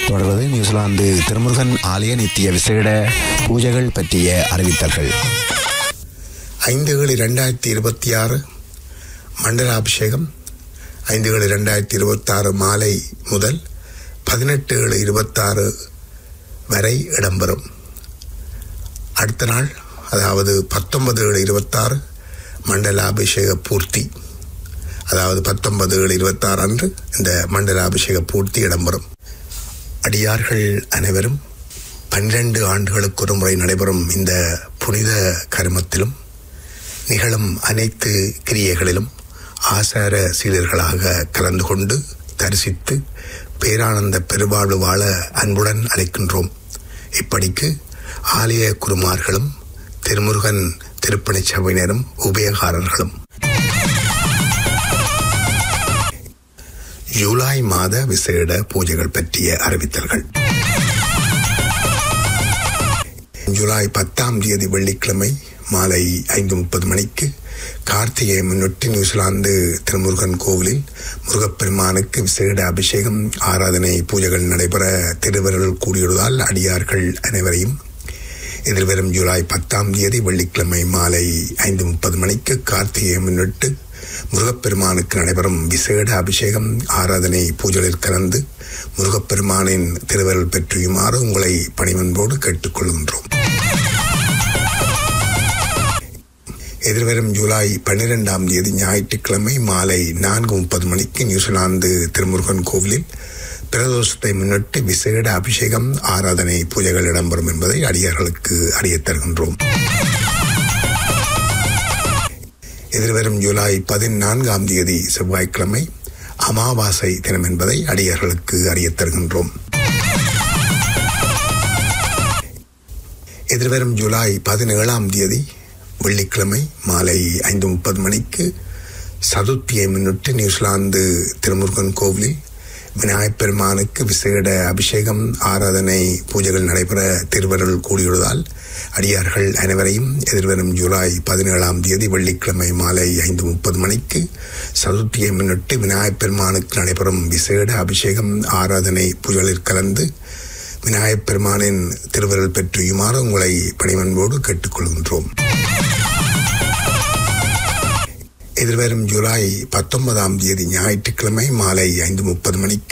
தொடர்வது நியூசிலாந்து திருமுருகன் ஆலய நித்திய விசேட பூஜைகள் பற்றிய அறிவித்தல்கள் ஐந்து ஏழு ரெண்டாயிரத்தி இருபத்தி ஆறு மண்டலாபிஷேகம் ஐந்து ஏழு ரெண்டாயிரத்தி இருபத்தாறு மாலை முதல் பதினெட்டு ஏழு இருபத்தாறு வரை இடம்பெறும் அடுத்த நாள் அதாவது பத்தொன்பது ஏழு இருபத்தாறு மண்டலாபிஷேக பூர்த்தி அதாவது பத்தொன்பது ஏழு இருபத்தாறு அன்று இந்த மண்டலாபிஷேக பூர்த்தி இடம்பெறும் அடியார்கள் அனைவரும் பன்னிரண்டு ஆண்டுகளுக்கு ஒரு முறை நடைபெறும் இந்த புனித கருமத்திலும் நிகழும் அனைத்து கிரியைகளிலும் ஆசார சீடர்களாக கலந்து கொண்டு தரிசித்து பேரானந்த பெருவாழ்வு வாழ அன்புடன் அழைக்கின்றோம் இப்படிக்கு ஆலய குருமார்களும் திருமுருகன் திருப்பணிச் சபையினரும் உபயகாரர்களும் ஜூலை மாத விசேட பூஜைகள் பற்றிய அறிவித்தல்கள் ஜூலை பத்தாம் தேதி வெள்ளிக்கிழமை மாலை ஐந்து முப்பது மணிக்கு கார்த்திகையை முன்னிட்டு நியூசிலாந்து திருமுருகன் கோவிலில் முருகப்பெருமானுக்கு விசேட அபிஷேகம் ஆராதனை பூஜைகள் நடைபெற திருவருள் கூடியுள்ளதால் அடியார்கள் அனைவரையும் எதிர்வரும் ஜூலை பத்தாம் தேதி வெள்ளிக்கிழமை மாலை ஐந்து முப்பது மணிக்கு கார்த்திகையை முன்னிட்டு முருகப்பெருமானுக்கு நடைபெறும் விசேட அபிஷேகம் ஆராதனை பூஜைகளில் கலந்து முருகப்பெருமானின் திருவருள் பெற்றியுமாறு உங்களை பணிவன்போடு கேட்டுக்கொள்கின்றோம் எதிர்வரும் ஜூலை பன்னிரெண்டாம் தேதி ஞாயிற்றுக்கிழமை மாலை நான்கு முப்பது மணிக்கு நியூசிலாந்து திருமுருகன் கோவிலில் பிரதோஷத்தை முன்னிட்டு விசேட அபிஷேகம் ஆராதனை பூஜைகள் இடம்பெறும் என்பதை அடியார்களுக்கு அறியத் தருகின்றோம் எதிர்வரும் ஜூலை பதினான்காம் தேதி செவ்வாய்க்கிழமை அமாவாசை தினம் என்பதை அடியார்களுக்கு அறியத் தருகின்றோம் எதிர்வரும் ஜூலை பதினேழாம் தேதி வெள்ளிக்கிழமை மாலை ஐந்து முப்பது மணிக்கு சதுர்த்தியை முன்னிட்டு நியூசிலாந்து திருமுருகன் கோவிலில் விநாயகப் பெருமானுக்கு விசேட அபிஷேகம் ஆராதனை பூஜைகள் நடைபெற திருவருள் கூடியுள்ளதால் அடியார்கள் அனைவரையும் எதிர்வரும் ஜூலை பதினேழாம் தேதி வெள்ளிக்கிழமை மாலை ஐந்து முப்பது மணிக்கு சதுர்த்தியை முன்னிட்டு விநாயகப் பெருமானுக்கு நடைபெறும் விசேட அபிஷேகம் ஆராதனை பூஜைகளில் கலந்து விநாயகப் பெருமானின் திருவருள் பெற்றியுமாறு உங்களை பணிவன்போடு கேட்டுக்கொள்கின்றோம் எதிர்வரும் ஜூலை பத்தொன்பதாம் தேதி ஞாயிற்றுக்கிழமை மாலை ஐந்து முப்பது மணிக்கு